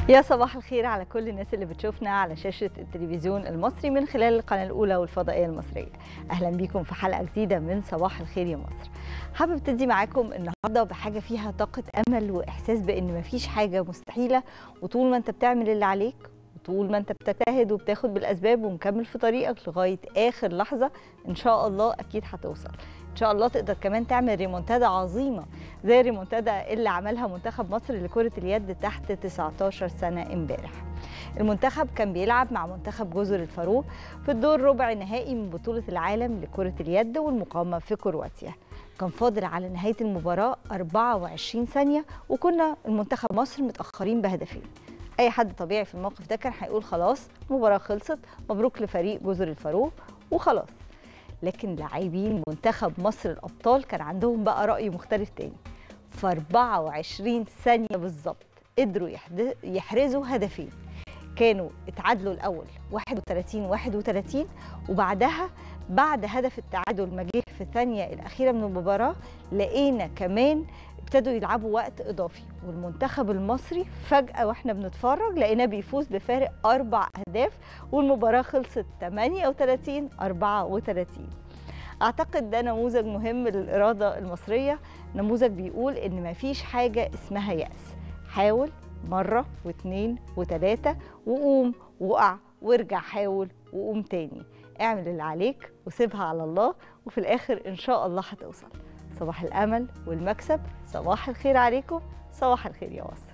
يا صباح الخير على كل الناس اللي بتشوفنا على شاشة التلفزيون المصري من خلال القناة الأولى والفضائية المصرية أهلا بيكم في حلقة جديدة من صباح الخير يا مصر حابب ابتدي معاكم النهاردة بحاجة فيها طاقة أمل وإحساس بأن مفيش حاجة مستحيلة وطول ما أنت بتعمل اللي عليك وطول ما أنت بتجتهد وبتاخد بالأسباب ومكمل في طريقك لغاية آخر لحظة إن شاء الله أكيد هتوصل ان شاء الله تقدر كمان تعمل ريمونتادا عظيمه زي الريمونتادا اللي عملها منتخب مصر لكره اليد تحت 19 سنه امبارح المنتخب كان بيلعب مع منتخب جزر الفاروق في الدور ربع نهائي من بطوله العالم لكره اليد والمقامه في كرواتيا كان فاضل على نهايه المباراه 24 ثانيه وكنا المنتخب مصر متاخرين بهدفين اي حد طبيعي في الموقف ده كان هيقول خلاص المباراه خلصت مبروك لفريق جزر الفاروق وخلاص لكن لاعبين منتخب مصر الابطال كان عندهم بقى راي مختلف تاني في 24 ثانيه بالظبط قدروا يحرزوا هدفين كانوا اتعادلوا الاول 31 31 وبعدها بعد هدف التعادل ما جه في الثانيه الاخيره من المباراه لقينا كمان ابتدوا يلعبوا وقت اضافي والمنتخب المصري فجاه واحنا بنتفرج لقيناه بيفوز بفارق اربع اهداف والمباراه خلصت 38 34 اعتقد ده نموذج مهم للاراده المصريه نموذج بيقول ان مفيش حاجه اسمها ياس حاول مره واثنين وثلاثه وقوم وقع وارجع حاول وقوم تاني اعمل اللي عليك وسيبها على الله وفي الاخر ان شاء الله هتوصل صباح الامل والمكسب صباح الخير عليكم صباح الخير يا مصر